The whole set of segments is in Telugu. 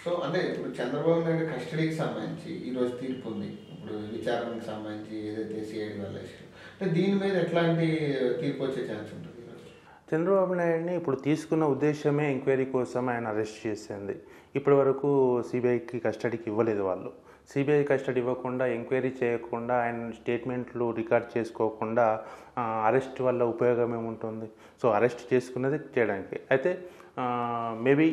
సో అంటే ఇప్పుడు చంద్రబాబు నాయుడు కస్టడీకి సంబంధించి ఈరోజు తీర్పు ఉంది ఇప్పుడు విచారణకు సంబంధించి ఏదైతే సిఐడి వాళ్ళ ఇష్టం అంటే దీని మీద ఎట్లాంటి తీర్పు వచ్చే ఛాన్స్ ఉంటుంది ఈరోజు చంద్రబాబు నాయుడిని ఇప్పుడు తీసుకున్న ఉద్దేశమే ఎంక్వైరీ కోసం ఆయన అరెస్ట్ చేసింది ఇప్పటి వరకు సిబిఐకి కస్టడీకి ఇవ్వలేదు వాళ్ళు సిబిఐ కస్టడీ ఇవ్వకుండా ఎంక్వైరీ చేయకుండా ఆయన స్టేట్మెంట్లు రికార్డ్ చేసుకోకుండా అరెస్ట్ వల్ల ఉపయోగం ఏముంటుంది సో అరెస్ట్ చేసుకున్నది చేయడానికి అయితే మేబీ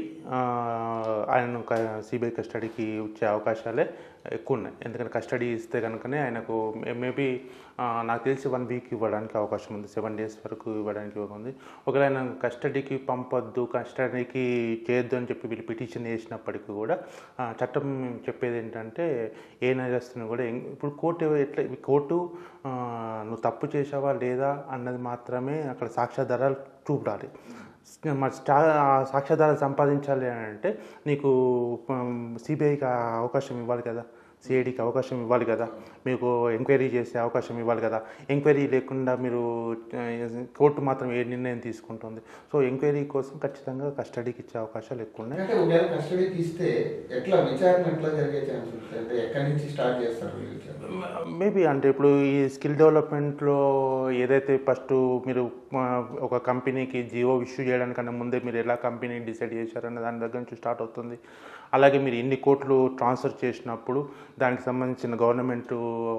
ఆయన సిబిఐ కస్టడీకి వచ్చే అవకాశాలే ఎక్కువ ఉన్నాయి ఎందుకంటే కస్టడీ ఇస్తే కనుకనే ఆయనకు మేబీ నాకు తెలిసి వన్ వీక్ ఇవ్వడానికి అవకాశం ఉంది సెవెన్ డేస్ వరకు ఇవ్వడానికి ఉంది ఒకవేళ ఆయన కస్టడీకి పంపొద్దు కస్టడీకి చేయొద్దు అని చెప్పి వీళ్ళు పిటిషన్ వేసినప్పటికీ కూడా ఆ, చట్టం చెప్పేది ఏంటంటే ఏ నేరస్తుని కూడా ఎం- ఇప్పుడు కోర్టు ఎవ- ఎట్లా ఈ కోర్టు ఆ, నువ్వు తప్పు చేసావా లేదా అన్నది మాత్రమే అక్కడ సాక్ష్యాధారాలు చూడాలి మరి స్టా సాక్ష్యాధారాలు సంపాదించాలి అని అంటే నీకు సిబిఐకి అవకాశం ఇవ్వాలి కదా సిఐడికి అవకాశం ఇవ్వాలి కదా మీకు ఎంక్వైరీ చేసే అవకాశం ఇవ్వాలి కదా ఎంక్వైరీ లేకుండా మీరు ఆ, కోర్టు మాత్రం ఏ నిర్ణయం తీసుకుంటుంది సో ఎంక్వైరీ కోసం ఖచ్చితంగా కస్టడీకి ఇచ్చే అవకాశాలు ఎక్కువ ఉన్నాయి అంటే ఒకవేళ కస్టడీకి ఇస్తే ఎట్లా విచారణ ఎట్లా జరిగే ఛాన్స్ ఉంటుంది అంటే ఎక్కడి నుంచి స్టార్ట్ చేస్తారు ఈ విచారణ మేబీ అంటే ఇప్పుడు ఈ స్కిల్ డెవలప్మెంట్లో ఏదైతే ఫస్ట్ మీరు ఆ, ఒక కంపెనీకి జియో ఇష్యూ చేయడానికన్నా ముందే మీరు ఎలా కంపెనీ డిసైడ్ చేశారన్న దాని దగ్గర నుంచి స్టార్ట్ అవుతుంది అలాగే మీరు ఇన్ని కోట్లు ట్రాన్స్ఫర్ చేసినప్పుడు దానికి సంబంధించిన గవర్నమెంట్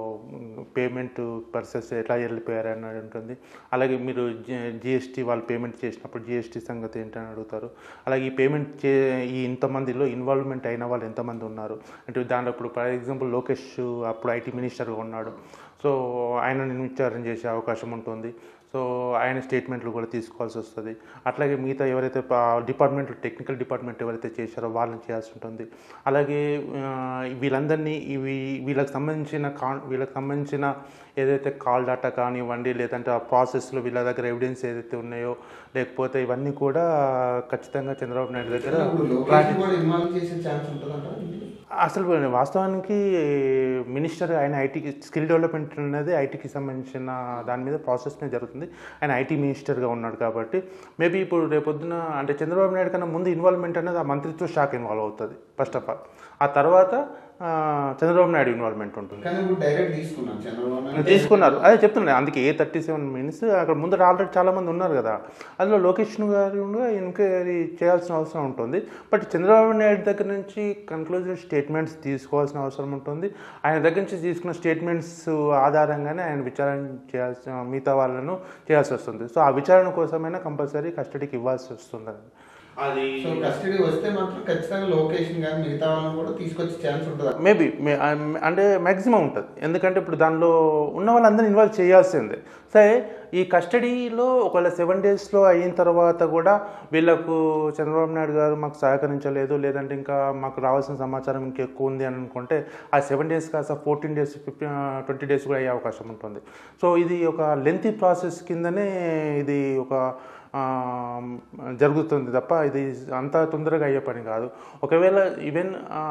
పేమెంట్ పర్సెస్ ఎట్లా వెళ్ళిపోయారని ఉంటుంది అలాగే మీరు జిఎస్టీ వాళ్ళు పేమెంట్ చేసినప్పుడు జిఎస్టీ సంగతి ఏంటని అడుగుతారు అలాగే ఈ పేమెంట్ చే ఈ ఇంతమందిలో ఇన్వాల్వ్మెంట్ అయిన వాళ్ళు ఎంతమంది ఉన్నారు అంటే దాంట్లో ఇప్పుడు ఫర్ ఎగ్జాంపుల్ లోకేష్ అప్పుడు ఐటీ మినిస్టర్గా ఉన్నాడు సో ఆయనని విచారణ చేసే అవకాశం ఉంటుంది సో ఆయన స్టేట్మెంట్లు కూడా తీసుకోవాల్సి వస్తుంది అట్లాగే మిగతా ఎవరైతే డిపార్ట్మెంట్ టెక్నికల్ డిపార్ట్మెంట్ ఎవరైతే చేశారో వాళ్ళని చేయాల్సి ఉంటుంది అలాగే ఆ, వీళ్ళందరినీ ఇవి వీళ్ళకి సంబంధించిన కా వీళ్ళకి సంబంధించిన ఏదైతే కాల్ డేటా కానివ్వండి లేదంటే ఆ ప్రాసెస్లో వీళ్ళ దగ్గర ఎవిడెన్స్ ఏదైతే ఉన్నాయో లేకపోతే ఇవన్నీ కూడా ఖచ్చితంగా చంద్రబాబు నాయుడు దగ్గర ఇప్పుడు లోకేష్ కూడా ఇన్వాల్వ్ చేసే ఛాన్స్ ఉంటుందంటారా అసలు వాస్తవానికి మినిస్టర్ ఆయన ఐటీకి స్కిల్ డెవలప్మెంట్ అనేది ఐటీకి సంబంధించిన దాని మీద ప్రాసెస్ మీద జరుగుతుంది ఆయన ఐటీ మినిస్టర్గా ఉన్నాడు కాబట్టి మేబీ ఇప్పుడు రేపొద్దున అంటే చంద్రబాబు నాయుడు కన్నా ముందు ఇన్వాల్వ్మెంట్ అనేది ఆ మంత్రిత్వ శాఖ ఇన్వాల్వ్ అవుతుంది ఫస్ట్ ఆఫ్ ఆల్ ఆ తర్వాత ఆ, చంద్రబాబు నాయుడు ఇన్వాల్వ్మెంట్ ఉంటుంది కానీ ఇప్పుడు డైరెక్ట్ తీసుకున్నాం చంద్రబాబు నాయుడు తీసుకున్నారు అదే చెప్తున్నాను అందుకే ఏ థర్టీ సెవెన్ మినిట్స్ అక్కడ ముందర ఆల్రెడీ చాలా మంది ఉన్నారు కదా అందులో లోకేష్ గారు కూడా ఎంక్వైరీ చేయాల్సిన అవసరం ఉంటుంది బట్ చంద్రబాబు నాయుడు దగ్గర నుంచి కన్క్లూజివ్ స్టేట్మెంట్స్ తీసుకోవాల్సిన అవసరం ఉంటుంది ఆయన దగ్గర నుంచి తీసుకున్న స్టేట్మెంట్స్ ఆధారంగానే ఆయన విచారణ చేయాల్సిన మిగతా వాళ్ళను చేయాల్సి వస్తుంది సో ఆ విచారణ కోసమైనా కంపల్సరీ కస్టడీకి ఇవ్వాల్సి వస్తుంది అది సో కస్టడీ వస్తే మాత్రం ఖచ్చితంగా లొకేషన్ కానీ మిగతా వాళ్ళని కూడా తీసుకొచ్చే ఛాన్స్ ఉంటుంది మేబీ అంటే మ్యాక్సిమం ఉంటుంది ఎందుకంటే ఇప్పుడు దానిలో ఉన్న వాళ్ళందరినీ ఇన్వాల్వ్ చేయాల్సిందే సరే ఈ కస్టడీలో ఒకవేళ సెవెన్ డేస్లో అయిన తర్వాత కూడా వీళ్ళకు చంద్రబాబు నాయుడు గారు మాకు సహకరించలేదు లేదంటే ఇంకా మాకు రావాల్సిన సమాచారం ఇంకా ఎక్కువ ఉంది అని అనుకుంటే ఆ సెవెన్ డేస్ కాస్త fourteen days fifteen twenty days కూడా అయ్యే అవకాశం ఉంటుంది సో ఇది ఒక లెంతీ ప్రాసెస్ కిందనే ఇది ఒక ఆ, జరుగుతుంది తప్ప ఇది అంత తొందరగా అయ్యే పని కాదు ఒకవేళ ఈవెన్ ఆ,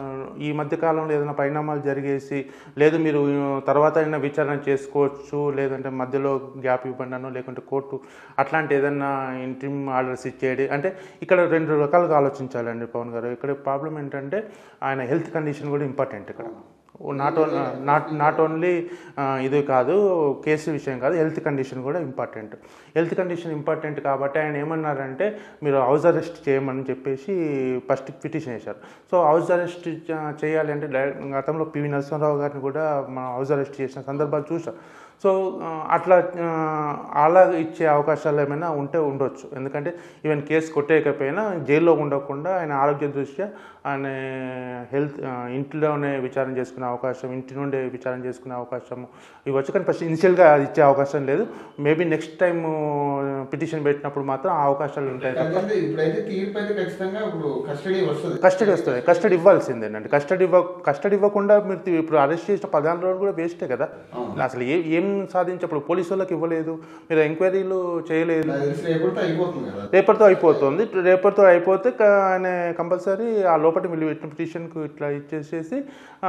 ఈ మధ్య కాలంలో ఏదైనా పరిణామాలు జరిగేసి లేదు మీరు తర్వాత అయినా విచారణ చేసుకోవచ్చు లేదంటే మధ్యలో గ్యాప్ ఇవ్వండినో లేకుంటే కోర్టు అట్లాంటి ఏదైనా ఇంటిమ్ ఆర్డర్స్ ఇచ్చేది అంటే ఇక్కడ రెండు రకాలుగా ఆలోచించాలండి పవన్ గారు ఇక్కడ ప్రాబ్లం ఏంటంటే ఆయన హెల్త్ కండిషన్ కూడా ఇంపార్టెంట్ ఇక్కడ not on not not only ఇది కాదు కేసు విషయం కాదు హెల్త్ కండిషన్ కూడా ఇంపార్టెంట్ హెల్త్ కండిషన్ ఇంపార్టెంట్ కాబట్టి ఆయన ఏమన్నారంటే మీరు హౌస్ అరెస్ట్ చేయమని చెప్పేసి ఫస్ట్ పిటిషన్ వేశారు సో హౌస్ అరెస్ట్ చేయాలి అంటే డైరెక్ట్ గతంలో పివి నరసింహారావు గారిని కూడా మనం హౌస్ అరెస్ట్ చేసిన సందర్భాలు చూసాం సో ఆ, అట్లా ఆ, అలా ఇచ్చే అవకాశాలు ఏమైనా ఉంటే ఉండొచ్చు ఎందుకంటే ఈవెన్ కేసు కొట్టేయకపోయినా జైల్లో ఉండకుండా ఆయన ఆరోగ్య దృష్ట్యా ఆయన హెల్త్ ఆ, ఇంట్లోనే విచారణ చేసుకునే అవకాశం ఇంటి నుండే విచారణ చేసుకునే అవకాశం ఇవ్వచ్చు కానీ ఫస్ట్ ఇనిషియల్గా అది ఇచ్చే అవకాశం లేదు మేబీ నెక్స్ట్ టైం పిటిషన్ పెట్టినప్పుడు మాత్రం ఆ అవకాశాలు ఉంటాయి తప్ప కాకపోతే ఇప్పుడైతే తీర్పు అయితే ఖచ్చితంగా ఇప్పుడు కస్టడీ వస్తుంది కస్టడీ వస్తుంది కస్టడీ ఇవ్వాల్సిందేనండి కస్టడీ ఇవ్వ కస్టడీ ఇవ్వకుండా మీరు తీ- ఇప్పుడు అరెస్ట్ చేసిన పద్నాలుగు రోజులు కూడా వేస్టే కదా అసలు ఏ ఏం సాధించప్పుడు పోలీసు వాళ్ళకి ఇవ్వలేదు మీరు ఎంక్వైరీలు చేయలేదు నాకు తెలిసి రేపటితో అయిపోతుంది కదా రేపటితో అయిపోతుంది రేపటితో అయిపోతే క- ఆయన కంపల్సరీ ఆ లోపల వీళ్ళు పెట్టిన పిటిషన్కు ఇట్లా ఇచ్చేసేసి ఆ,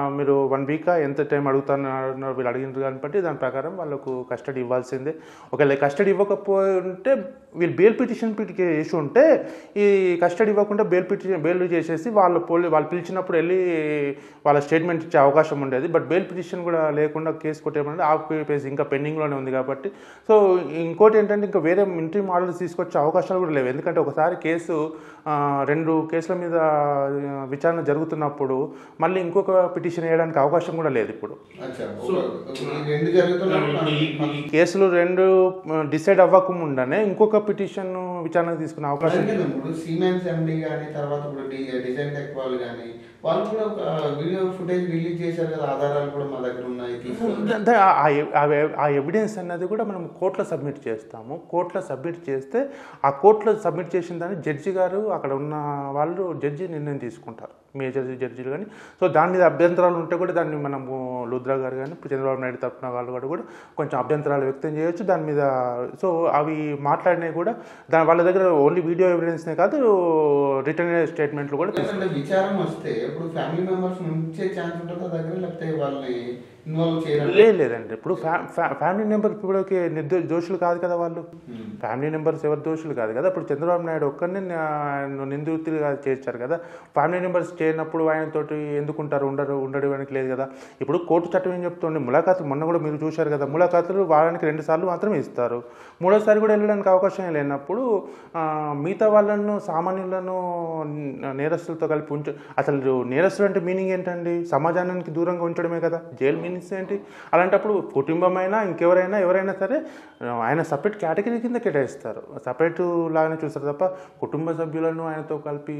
మీరు వన్ వీక్ ఎంత టైం అడుగుతున్నారు వీళ్ళు అడిగినారు దాన్ని బట్టి దాని ప్రకారం వాళ్ళకు కస్టడీ ఇవ్వాల్సిందే ఒకవేళ కస్టడీ ఇవ్వకపోతే వీళ్ళు బెయిల్ పిటిషన్ పిటికి వేసి ఉంటే ఈ కస్టడీ ఇవ్వకుండా బెయిల్ పిటిషన్ బెయిల్ చేసేసి వాళ్ళ పోలీ వాళ్ళు పిలిచినప్పుడు వెళ్ళి వాళ్ళ స్టేట్మెంట్ ఇచ్చే అవకాశం ఉండేది బట్ బెయిల్ పిటిషన్ కూడా లేకుండా కేసు కొట్టేయమంటే ఆక్యుపేస్ ఇంకా పెండింగ్లోనే ఉంది కాబట్టి సో ఇంకోటి ఏంటంటే ఇంకా వేరే ఇంట్రీ మోడల్స్ తీసుకొచ్చే అవకాశాలు కూడా లేవు ఎందుకంటే ఒకసారి కేసు ఆ, రెండు కేసుల మీద ఆ, విచారణ జరుగుతున్నప్పుడు మళ్ళీ ఇంకొక పిటిషన్ వేయడానికి అవకాశం కూడా లేదు ఇప్పుడు అచ్చా ఒక- ఒక- ఈ రెండు జరుగుతున్నప్పుడు కేసులు రెండు డిసైడ్ అవ్వకముండానే ఇంకొక పిటిషన్ విచారణకు తీసుకునే అవకాశం అలాగే ఇప్పుడు సీమెన్స్ ఎండి కానీ తర్వాత ఇప్పుడు డి- డిజైన్ టెక్ వాళ్ళు కానీ వాళ్ళు కూడా ఒక వీడియో ఫుటేజ్ రిలీజ్ చేశారు కదా ఆధారాలు కూడా మా దగ్గర ఉన్నాయి తీసుకొని అంటే ఆ- ఆ ఎ- ఆ ఎ- ఆ ఎవిడెన్స్ అన్నది కూడా మనం కోర్టులో సబ్మిట్ చేస్తాము కోర్టులో సబ్మిట్ చేస్తే ఆ కోర్టులో సబ్మిట్ చేసిన దాన్ని జడ్జి గారు అక్కడ ఉన్న వాళ్ళు జడ్జి నిర్ణయం తీసుకుంటారు మేజర్ జడ్జిలు కానీ సో దాని మీద అభ్యంతరాలు ఉంటే కూడా దాన్ని మనము లుద్రా గారు కానీ చంద్రబాబు నాయుడు తరఫున వాళ్ళు కూడా కూడా కొంచెం అభ్యంతరాలు వ్యక్తం చేయొచ్చు దాని మీద సో అవి మాట్లాడినవి కూడా దాని వాళ్ళ దగ్గర ఓన్లీ వీడియో ఎవిడెన్స్నే కాదు రిటర్న్ స్టేట్మెంట్లు కూడా తీసుకుంటారు ఎందుకంటే విచారం వస్తే ఇప్పుడు ఫ్యామిలీ మెంబర్స్ ఉంచే ఛాన్స్ ఉంటుందా దగ్గర లేకపోతే వాళ్ళని ఇన్వాల్వ్ చేయాలి లేదు లేదండి ఇప్పుడు ఫ్యా- ఫ్యా- ఫ్యామిలీ మెంబర్ ఇప్పటికి నిర్దో దోషులు కాదు కదా వాళ్ళు ఫ్యామిలీ మెంబర్స్ ఎవరు దోషులు కాదు కదా ఇప్పుడు చంద్రబాబు నాయుడు ఒక్కరిని నా- నిందితులుగా చేర్చారు కదా ఫ్యామిలీ మెంబర్స్ చేయనప్పుడు ఆయనతోటి ఎందుకుంటారు ఉండరు ఉండడానికి లేదు కదా ఇప్పుడు కోర్టు చట్టం ఏం చెప్తుంది ములాఖాతులు మొన్న కూడా మీరు చూశారు కదా ములాఖాతులు వారానికి రెండు సార్లు మాత్రమే ఇస్తారు మూడోసారి కూడా వెళ్ళడానికి అవకాశం లేనప్పుడు ఆ, మిగతా వాళ్ళను సామాన్యులను నేరస్తులతో కలిపి ఉంచ అసలు నేరస్తులు అంటే మీనింగ్ ఏంటండి సమాజానికి దూరంగా ఉంచడమే కదా జైలు మీనింగ్స్ ఏంటి అలాంటప్పుడు కుటుంబమైనా ఇంకెవరైనా ఎవరైనా సరే ఆయన సపరేట్ కేటగిరీ కింద కేటాయిస్తారు సపరేట్ లాగానే చూస్తారు తప్ప కుటుంబ సభ్యులను ఆయనతో కలిపి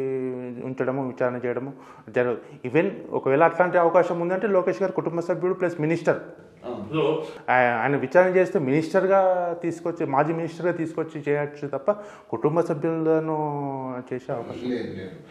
ఉంచడము విచారణ చేయడము జరగదు ఈవెన్ ఒకవేళ అట్లాంటి అవకాశం ఉందంటే లోకేష్ గారు కుటుంబ సభ్యుడు ప్లస్ మినిస్టర్ అవును. సో ఆయ- ఆయన విచారణ చేస్తే మినిస్టర్గా తీసుకొచ్చి మాజీ మినిస్టర్గా తీసుకొచ్చి చేయొచ్చు తప్ప కుటుంబ సభ్యులను చేసే అవకాశం లేదు లేదు